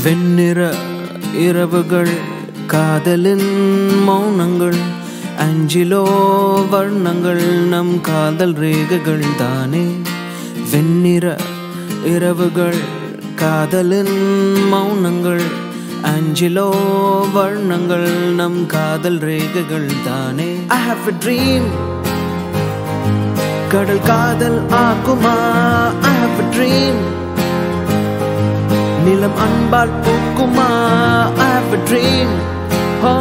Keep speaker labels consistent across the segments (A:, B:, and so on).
A: வெண்ணிற இரவுகள் காதலின் மௌனங்கள் அஞ்சிலோ வர்ணங்கள் நம் காதல் ரேகைகள் தானே வெண்ணிற இரவுகள் காதலின் மௌனங்கள் அஞ்சிலோ வர்ணங்கள் நம் காதல் ரேகைகள் தானே I have a dream கடல் காதல் ஆகுமா I have a dream நிலம் அன்பால் பூக்குமா I have a dream oh,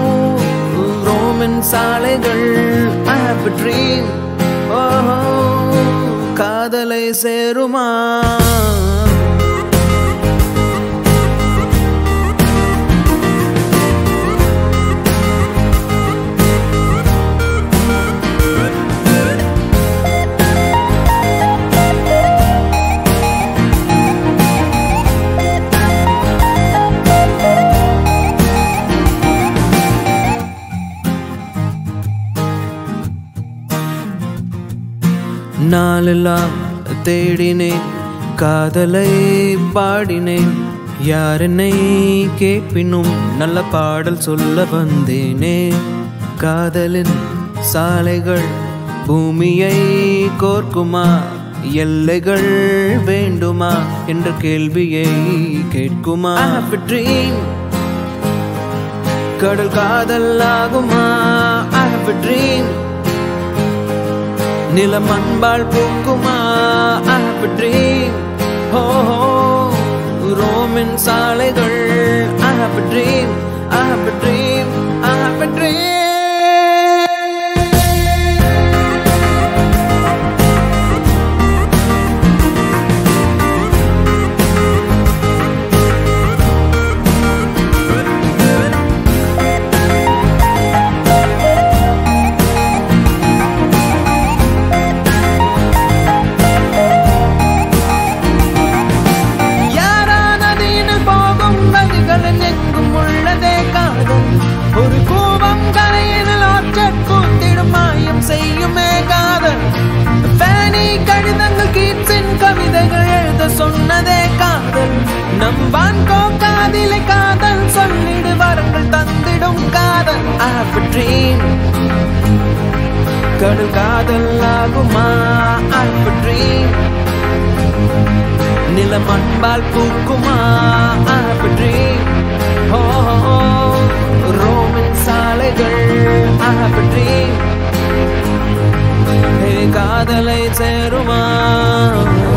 A: Roman சாலைகள் I have a dream oh, காதலை சேருமா நாளெல்லாம் தேடினேன் காதலை பாடினேன் யார் என்னை கேட்பினும் நல்ல பாடல் சொல்ல வந்தேனே காதலின் சாலைகள் பூமியை கோர்க்குமா எல்லைகள் வேண்டுமா என்ற கேள்வியை கேட்குமா ட்ரீம் கடல் காதல் ஆகுமா I have a dream நிலம் அன்பால் பூக்குமா I have a dream oh, oh, ரோமின் சாலைகள் I have a dream I have a dream I have a dream யாரானதீனில் போகும் நதிகளில் எங்கும் உள்ளதே காதல் ஒரு கூவம் கரையினில் ஆற்றற் கூத்திடும் மாயம் செய்யுமே காதல் ஃபேனி கடிதங்கள் கீட்ஸின் கவிதைகள் எழுத சொன்னதே காதல் நம் வான்கோ காதிலை காதல் சொல்லிடு வரங்கள் தந்திடும் காதல் I have a dream கடல் காதல் ஆகுமா I have a dream நிலம் அன்பால் பூக்குமா I have a dream oh, oh, oh. ரோமின் சாலைகள் I have a dream ஹே காதலை சேருமா